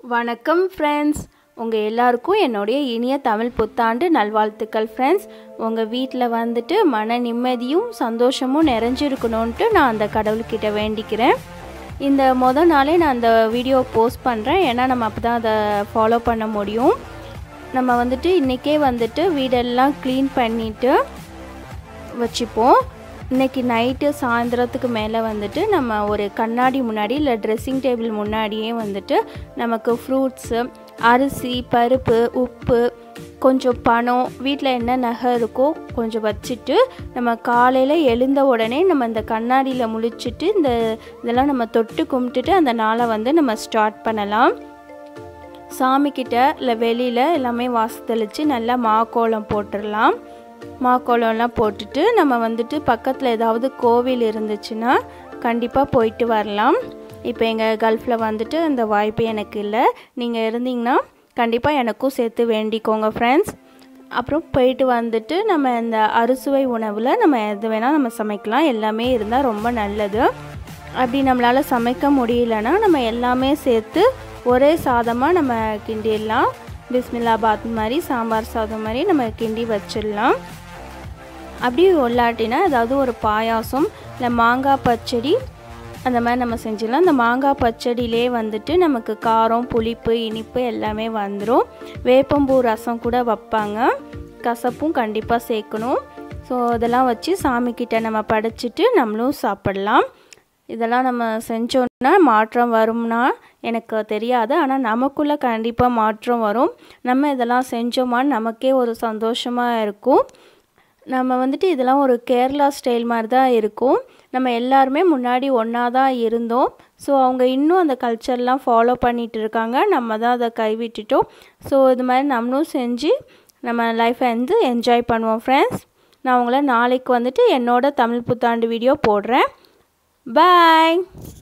வணக்கம் ஃப்ரெண்ட்ஸ் உங்கள் எல்லாருக்கும் என்னுடைய இனிய தமிழ் புத்தாண்டு நல்வாழ்த்துக்கள் ஃப்ரெண்ட்ஸ் உங்கள் வீட்டில் வந்துட்டு மன நிம்மதியும் சந்தோஷமும் நிறைஞ்சிருக்கணுன்ட்டு நான் அந்த கடவுள்கிட்ட வேண்டிக்கிறேன் இந்த மொதல் நாளே நான் அந்த வீடியோ போஸ்ட் பண்ணுறேன் ஏன்னா நம்ம அப்போ தான் அதை ஃபாலோ பண்ண முடியும் நம்ம வந்துட்டு இன்றைக்கே வந்துட்டு வீடெல்லாம் க்ளீன் பண்ணிவிட்டு வச்சுப்போம் இன்றைக்கி நைட்டு சாயந்தரத்துக்கு மேலே வந்துட்டு நம்ம ஒரு கண்ணாடி முன்னாடி இல்லை ட்ரெஸ்ஸிங் டேபிள் முன்னாடியே வந்துட்டு நமக்கு ஃப்ரூட்ஸு அரிசி பருப்பு உப்பு கொஞ்சம் பணம் வீட்டில் என்ன நகை இருக்கோ கொஞ்சம் வச்சுட்டு நம்ம காலையில் எழுந்த உடனே நம்ம இந்த கண்ணாடியில் முழிச்சிட்டு இந்த இதெல்லாம் நம்ம தொட்டு கும்பிட்டுட்டு அந்த நாளை வந்து நம்ம ஸ்டார்ட் பண்ணலாம் சாமிக்கிட்ட இல்லை வெளியில் எல்லாமே வாசு தெளித்து நல்லா மாக்கோலம் போட்டுடலாம் மாக்கோலம்லாம் போட்டுட்டு நம்ம வந்துட்டு பக்கத்தில் ஏதாவது கோவில் இருந்துச்சுன்னா கண்டிப்பாக போயிட்டு வரலாம் இப்போ எங்கள் கல்ஃபில் வந்துட்டு அந்த வாய்ப்பு எனக்கு இல்லை நீங்கள் இருந்தீங்கன்னா கண்டிப்பாக எனக்கும் சேர்த்து வேண்டிக்கோங்க ஃப்ரெண்ட்ஸ் அப்புறம் போயிட்டு வந்துட்டு நம்ம இந்த அறுசுவை உணவில் நம்ம எது வேணால் நம்ம சமைக்கலாம் எல்லாமே இருந்தால் ரொம்ப நல்லது அப்படி நம்மளால் சமைக்க முடியலன்னா நம்ம எல்லாமே சேர்த்து ஒரே சாதமாக நம்ம கிண்டிடலாம் பிஸ்மில்லாபாத் மாதிரி சாம்பார் சாதம் மாதிரி நம்ம கிண்டி வச்சிடலாம் அப்படி இல்லாட்டினா ஏதாவது ஒரு பாயாசம் இல்லை மாங்காய் பச்சடி அந்த மாதிரி நம்ம செஞ்சிடலாம் அந்த மாங்காய் பச்சடியிலே வந்துட்டு நமக்கு காரம் புளிப்பு இனிப்பு எல்லாமே வந்துடும் வேப்பம்பூ ரசம் கூட வைப்பாங்க கசப்பும் கண்டிப்பாக சேர்க்கணும் ஸோ இதெல்லாம் வச்சு சாமிக்கிட்ட நம்ம படைச்சிட்டு நம்மளும் சாப்பிடலாம் இதெல்லாம் நம்ம செஞ்சோன்னா மாற்றம் வரும்னா எனக்கு தெரியாது ஆனால் நமக்குள்ளே கண்டிப்பாக மாற்றம் வரும் நம்ம இதெல்லாம் செஞ்சோமான்னு நமக்கே ஒரு சந்தோஷமாக இருக்கும் நம்ம வந்துட்டு இதெல்லாம் ஒரு கேரளா ஸ்டைல் மாதிரி தான் இருக்கும் நம்ம எல்லாருமே முன்னாடி ஒன்றா தான் இருந்தோம் ஸோ அவங்க இன்னும் அந்த கல்ச்சர்லாம் ஃபாலோ பண்ணிகிட்டு இருக்காங்க நம்ம தான் அதை கைவிட்டுட்டோம் ஸோ இது மாதிரி நம்மளும் செஞ்சு நம்ம லைஃப்பை வந்து என்ஜாய் பண்ணுவோம் ஃப்ரெண்ட்ஸ் நான் உங்களை நாளைக்கு வந்துட்டு என்னோட தமிழ் புத்தாண்டு வீடியோ போடுறேன் பாய்